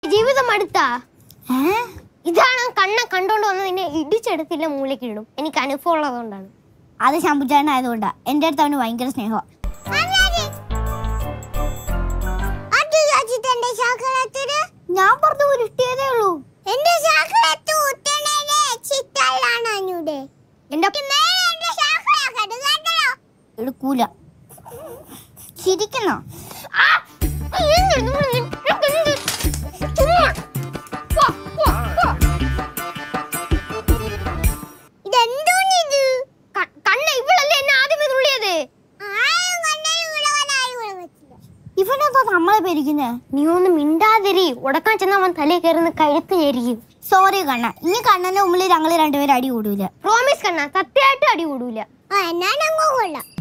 ജീവിതം അടുത്താ ഏ ഇതാണ് കണ്ണ കണ്ടോണ്ട് വന്ന് നിന്നെ ഇടിച്ചെടുത്തില്ല മൂലയ്ക്ക് ഇടും എനിക്ക് അനുഭവം ഉള്ളതുകൊണ്ടാണ് അത് ശമ്പുചാരൻ ആയതുകൊണ്ടാ എന്റെ അടുത്ത് അവന് ഭയങ്കര സ്നേഹം ഞാൻ പറഞ്ഞു ഉരുട്ടിയതേ ഉള്ളൂ എന്റെ ശാഖലത്ത് ഉത്തണേലെ ചിത്തല്ലാണ് അനുടെ എന്റെ മേലെ എന്റെ ശാഖലാക്കട്ട് കേട്ടോ എടുക്കൂല ചിരിക്കുന്നോ ആ! എന്ത് നിങ്ങൾ എന്ത്? ചുമ്മാ. പോ, പോ, പോ. ഇതെന്തോന്നിത് ക- കണ്ണ ഇവളല്ലേ എന്നെ ആദ്യമേ തുള്ളിയത് ആരും കണ്ടാലും വിളവൻ ആരും വിളവത്തില്ല ഇവനെന്താ നമ്മളെ പേരിക്കുന്നേ നീ ഒന്ന് മിണ്ടാതിരി ഉടക്കാൻ ചെന്ന അവൻ തലേ കയറുന്ന കഴുത്ത് ചേരിക്കും സോറി കണ്ണ ഇനി കണ്ണന്റെ മുമ്പിൽ ഞങ്ങൾ രണ്ടുപേരും അടി കൂടൂല പ്രോമിസ് കണ്ണ സത്യമായിട്ട് അടി കൂടൂല ആ എന്നാ ഞങ്ങൾ കൊള്ളാം